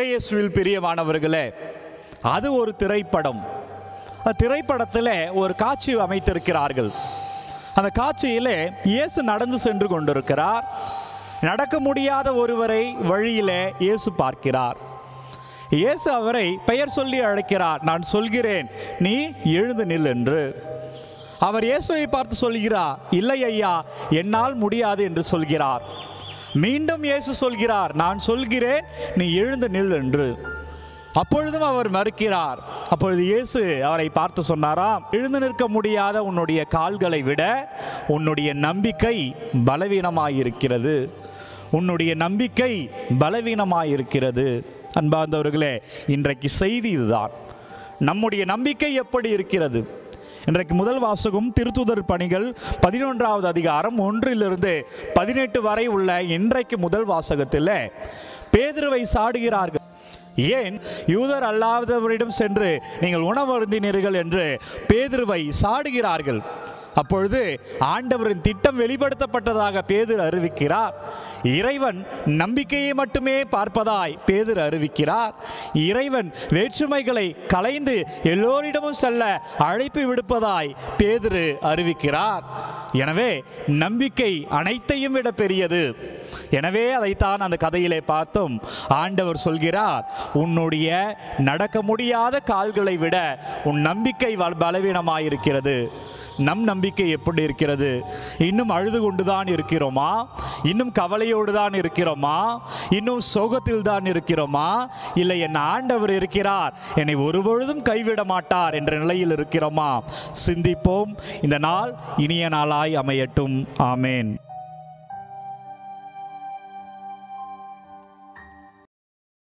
இறையேசுவில் பிரியமானவர்களே அது ஒரு திரைப்படம் அந்த திரைப்படத்தில் ஒரு காட்சி அமைத்திருக்கிறார்கள் அந்த காட்சியிலே இயேசு நடந்து சென்று கொண்டிருக்கிறார் நடக்க முடியாத ஒருவரை வழியிலே இயேசு பார்க்கிறார் இயேசு அவரை பெயர் சொல்லி அழைக்கிறார் நான் சொல்கிறேன் நீ எழுந்து நில் என்று அவர் இயேசுவை பார்த்து சொல்கிறார் இல்லை ஐயா என்னால் முடியாது என்று சொல்கிறார் மீண்டும் இயேசு சொல்கிறார் நான் சொல்கிறேன் நீ எழுந்து நில் என்று அப்பொழுதும் அவர் மறுக்கிறார் அப்பொழுது இயேசு அவரை பார்த்து சொன்னாராம் எழுந்து நிற்க முடியாத உன்னுடைய கால்களை விட உன்னுடைய நம்பிக்கை பலவீனமாயிருக்கிறது உன்னுடைய நம்பிக்கை பலவீனமாயிருக்கிறது அன்பார்ந்தவர்களே இன்றைக்கு செய்தி இதுதான் நம்முடைய நம்பிக்கை எப்படி இருக்கிறது இன்றைக்கு முதல் வாசகம் திருத்துதர் பணிகள் பதினொன்றாவது அதிகாரம் ஒன்றிலிருந்து பதினெட்டு வரை உள்ள இன்றைக்கு முதல் வாசகத்தில் பேதுருவை சாடுகிறார்கள் ஏன் யூதர் அல்லாதவரிடம் சென்று நீங்கள் உணவருந்தினீர்கள் என்று பேதுருவை சாடுகிறார்கள் அப்பொழுது ஆண்டவரின் திட்டம் வெளிப்படுத்தப்பட்டதாக பேதுரு அறிவிக்கிறார் இறைவன் நம்பிக்கையை மட்டுமே பார்ப்பதாய் பேதுரு அறிவிக்கிறார் இறைவன் வேற்றுமைகளை கலைந்து எல்லோரிடமும் செல்ல அழைப்பு விடுப்பதாய் பேதுரு அறிவிக்கிறார் எனவே நம்பிக்கை அனைத்தையும் விட பெரியது எனவே அதைத்தான் அந்த கதையிலே பார்த்தோம் ஆண்டவர் சொல்கிறார் உன்னுடைய நடக்க முடியாத கால்களை விட உன் நம்பிக்கை வல்- பலவீனமாயிருக்கிறது நம் நம்பிக்கை எப்படி இருக்கிறது இன்னும் அழுது கொண்டுதான் இருக்கிறோமா இன்னும் கவலையோடு தான் இருக்கிறோமா இன்னும் சோகத்தில் தான் இருக்கிறோமா இல்லை என் ஆண்டவர் இருக்கிறார் என்னை ஒருபொழுதும் கைவிட மாட்டார் என்ற நிலையில் இருக்கிறோமா சிந்திப்போம் இந்த நாள் இனிய நாளாய் அமையட்டும் ஆமேன்